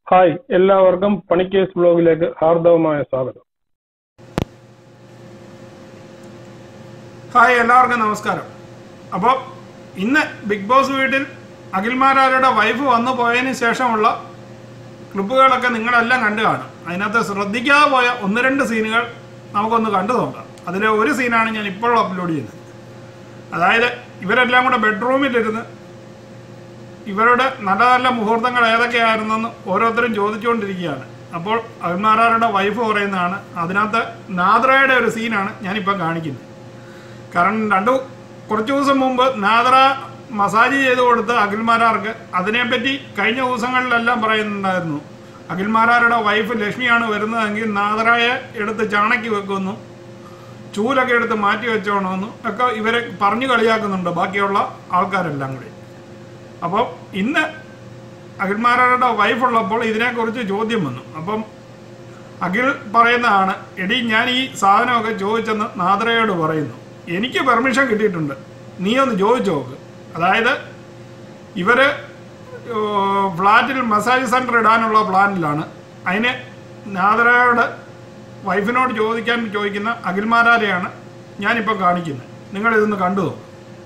Hi എല്ലാവർക്കും പണിക്കേസ് ബ്ലോഗിലേക്ക് ഹാർദവമായ സ്വാഗതം hi എല്ലാവർക്കും നമസ്കാരം അപ്പോൾ ഇന്ന് ബിഗ് ബോസ് വീട്ടിൽ അഖിൽമാരാരുടെ വൈഫ് വന്നു പോയതിന് ശേഷമുള്ള ക്ലിപ്പുകളൊക്കെ നിങ്ങളെല്ലാം കണ്ടു കാണും അതിനകത്ത് ശ്രദ്ധിക്കാതെ പോയ ഒന്ന് രണ്ട് സീനുകൾ നമുക്കൊന്ന് കണ്ടു നോക്കാം അതിലെ ഒരു സീനാണ് ഞാൻ ഇപ്പോൾ അപ്ലോഡ് ചെയ്യുന്നത് അതായത് ഇവരെല്ലാം കൂടെ ബെഡ്റൂമിലിരുന്ന് ഇവരുടെ നല്ല നല്ല മുഹൂർത്തങ്ങൾ ഏതൊക്കെയായിരുന്നെന്ന് ഓരോരുത്തരും ചോദിച്ചുകൊണ്ടിരിക്കുകയാണ് അപ്പോൾ അഖിൽമാരാരുടെ വൈഫ് പറയുന്നതാണ് അതിനകത്ത് നാദ്രയുടെ ഒരു സീനാണ് ഞാനിപ്പം കാണിക്കുന്നത് കാരണം രണ്ടു കുറച്ച് ദിവസം മുമ്പ് നാദ്ര മസാജ് ചെയ്ത് കൊടുത്ത് അഖിൽമാരാർക്ക് അതിനെപ്പറ്റി കഴിഞ്ഞ ദിവസങ്ങളിലെല്ലാം പറയുന്നുണ്ടായിരുന്നു അഖിൽമാരാരുടെ വൈഫ് ലക്ഷ്മിയാണ് വരുന്നതെങ്കിൽ നാദ്രയെ എടുത്ത് ചാണക്കി വെക്കുന്നു ചൂലൊക്കെ എടുത്ത് മാറ്റി വെച്ചോണമെന്നും ഒക്കെ ഇവരെ പറഞ്ഞു കളിയാക്കുന്നുണ്ട് ബാക്കിയുള്ള ആൾക്കാരെല്ലാം കൂടി അപ്പം ഇന്ന് അഖിൽമാരാരുടെ വൈഫ് ഉള്ളപ്പോൾ ഇതിനെക്കുറിച്ച് ചോദ്യം വന്നു അപ്പം അഖിൽ പറയുന്നതാണ് എടി ഞാൻ ഈ സാധനമൊക്കെ ചോദിച്ചെന്ന് നാദ്രയോട് പറയുന്നു എനിക്ക് പെർമിഷൻ കിട്ടിയിട്ടുണ്ട് നീ ഒന്ന് ചോദിച്ചു നോക്ക് അതായത് ഇവര് ഏർ, ഫ്ലാറ്റിൽ മസാജ് സെന്റർ ഇടാനുള്ള പ്ലാനിലാണ് അതിന് നാദ്രയോട് വൈഫിനോട് ചോദിക്കാൻ ചോദിക്കുന്ന അഖിൽമാരാരെയാണ് ഞാനിപ്പോൾ കാണിക്കുന്നത് നിങ്ങൾ ഇതൊന്ന് കണ്ടു നോക്ക്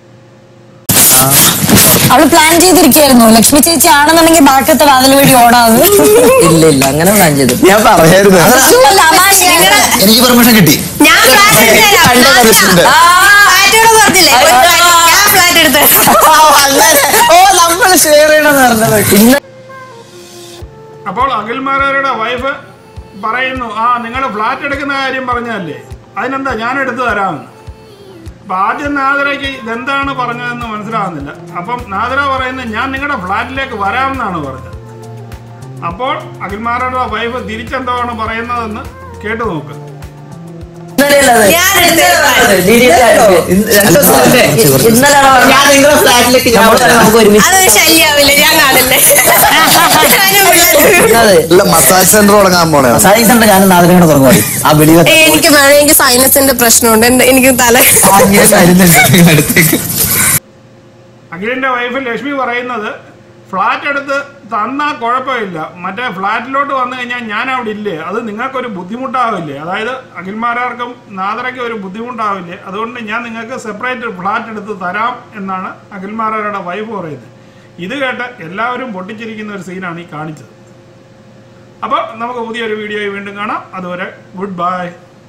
അവള് പ്ലാൻ ചെയ്തിരിക്കായിരുന്നു ലക്ഷ്മി ചേച്ചി ആണെന്നുണ്ടെങ്കിൽ ബാക്കിയത്തെ വാതിൽ വഴി ഓടാത് ഇല്ല ഇല്ല അങ്ങനെ പ്ലാൻ ചെയ്തു ഞാൻ പറയായിരുന്നു അല്ല, അതാ നിങ്ങടെ എനിക്ക് പെർമിഷൻ കിട്ടി ഞാൻ ഫ്ലാറ്റ് എടുത്തുതരാം. കണ്ട ആദ്യം. പ്രശ്നമുണ്ട്. ഫ്ലാറ്റോട് പറഞ്ഞില്ലേ ഒരു ഫ്ലാറ്റ് ഞാൻ ഫ്ലാറ്റ് എടുത്ത് ഓ നമ്മള് ഷെയർ ചെയ്യണമെന്ന് പറഞ്ഞത് ഇന്ന് അപ്പോൾ അഖിൽമാരുടെ വൈഫ് പറയുന്നു ആ നിങ്ങൾ ഫ്ലാറ്റ് എടുക്കുന്ന കാര്യം പറഞ്ഞതല്ലേ അതിനെന്താ ഞാൻ എടുത്തു തരാമെന്ന് അപ്പൊ ആദ്യം നാദരയ്ക്ക് ഇതെന്താണ് പറഞ്ഞതെന്ന് മനസ്സിലാവുന്നില്ല അപ്പം നാദര പറയുന്നത് ഞാൻ നിങ്ങളുടെ ഫ്ലാറ്റിലേക്ക് വരാമെന്നാണ് പറഞ്ഞത് അപ്പോൾ അഖിൽമാരുടെ വൈഫ് തിരിച്ചെന്താണ് പറയുന്നതെന്ന് കേട്ടു നോക്ക് ഇന്നലെയല്ലേ ഞാൻ എടുത്ത് ഡിലീറ്റ് ആയിട്ട്. ഇന്ന് രണ്ട് ദിവസം മുമ്പേ. ഇന്നലെയാണ് പറഞ്ഞത്. ഞാൻ നിങ്ങളുടെ ഫ്ലാറ്റിലേക്ക് ഞാൻ വരാം. നമുക്ക് ഒരുമിച്ച് അതൊരു ശല്യാവില്ല ഞാൻ കാണില്ലേ ഞാനും പിള്ളേരും. അതെ. അല്ല മസാജ് സെന്റർ തുടങ്ങാൻ പോണേ മസാജിങ് സെന്റർ ഞാൻ നാദരം കൂടെ തുടങ്ങുവാടി ആ വെളിയിൽ ഏയ്, എനിക്ക് വേണം എനിക്ക് സൈനസിന്റെ പ്രശ്നമുണ്ട് എന്റെ- എനിക്ക് തല അടുത്തേക്ക് അഖിലിന്റെ വൈഫ് ലക്ഷ്മി പറയുന്നത് ഫ്ലാറ്റ് എടുത്ത് തന്നാ കുഴപ്പമില്ല മറ്റേ ഫ്ലാറ്റിലോട്ട് വന്നു കഴിഞ്ഞാൽ ഞാൻ അവിടെ ഇല്ലേ അത് നിങ്ങൾക്കൊരു ബുദ്ധിമുട്ടാവില്ലേ അതായത് അഖിൽമാരാർക്കും നാദരയ്ക്കും ഒരു ബുദ്ധിമുട്ടാവില്ലേ അതുകൊണ്ട് ഞാൻ നിങ്ങൾക്ക് സെപ്പറേറ്റ് ഫ്ലാറ്റ് എടുത്ത് തരാം എന്നാണ് അഖിൽമാരാരുടെ വൈഫ് പറയുന്നത് ഇത് കേട്ട് എല്ലാവരും പൊട്ടിച്ചിരിക്കുന്ന ഒരു സീനാണ് ഈ കാണിച്ചത് അപ്പോൾ നമുക്ക് പുതിയൊരു വീഡിയോയിൽ വീണ്ടും കാണാം അതുവരെ ഗുഡ് ബൈ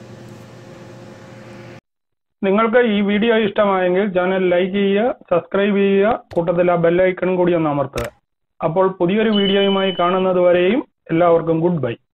നിങ്ങൾക്ക് ഈ വീഡിയോ ഇഷ്ടമായെങ്കിൽ ചാനൽ ലൈക്ക് ചെയ്യുക സബ്സ്ക്രൈബ് ചെയ്യുക കൂട്ടത്തിൽ ആ ബെല്ലൈക്കൺ കൂടി ഒന്ന് അമർത്തുക അപ്പോൾ പുതിയൊരു വീഡിയോയുമായി കാണുന്നത് വരെയും എല്ലാവർക്കും ഗുഡ് ബൈ